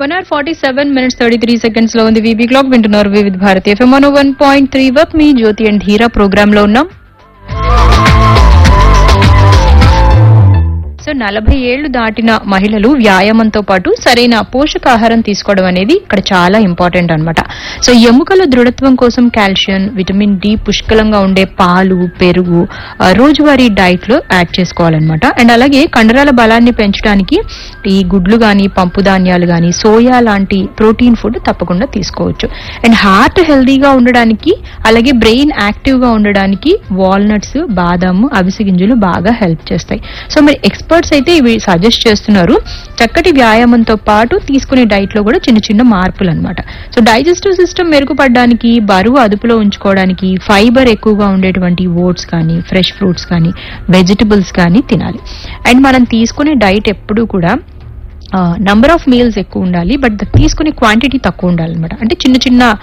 one hour forty seven minutes thirty three seconds లో ఉంది VB clock వింటున్నారు Vividha Bharati FM one one point three వర్క్ me Jyothi and Dheera programme లో ఉన్నాం సో నలభై ఏళ్లు దాటిన మహిళలు వ్యాయామంతో పాటు సరైన పోషకాహారం తీసుకోవడం అనేది ఇక్కడ చాలా ఇంపార్టెంట్ అన్నమాట సో ఎముకల దృఢత్వం కోసం కాల్షియం విటమిన్ డి పుష్కలంగా ఉండే పాలు పెరుగు ఆ, రోజువారీ డైట్ లో యాడ్ చేసుకోవాలన్నమాట అండ్ అలాగే కండరాల బలాన్ని పెంచడానికి ఈ గుడ్లు గాని పంపు ధాన్యాలు గాని సోయా లాంటి ప్రోటీన్ ఫుడ్ తప్పకుండా తీసుకోవచ్చు అండ్ హార్ట్ హెల్దీగా ఉండడానికి అలాగే బ్రెయిన్ యాక్టివ్ గా ఉండడానికి వాల్నట్స్ బాదాము అవిసె గింజలు బాగా హెల్ప్ చేస్తాయి సో మరి ఎక్స్పర్ట్స్ అయితే ఇవి సజెస్ట్ చేస్తున్నారు చక్కటి వ్యాయామంతో పాటు తీసుకునే డైట్ లో కూడా చిన్న చిన్న మార్పులు అన్నమాట సో డైజెస్టివ్ సిస్టమ్ మెరుగుపడడానికి బరువు అదుపులో ఉంచుకోవడానికి ఫైబర్ ఎక్కువగా ఉండేటువంటి ఓట్స్ కానీ ఫ్రెష్ ఫ్రూట్స్ కానీ వెజిటబుల్స్ కానీ తినాలి అండ్ మనం తీసుకునే డైట్ ఎప్పుడూ కూడా నంబర్ ఆఫ్ మీల్స్ ఎక్కువ ఉండాలి బట్ తీసుకునే క్వాంటిటీ తక్కువ ఉండాలి అనమాట అంటే చిన్న చిన్న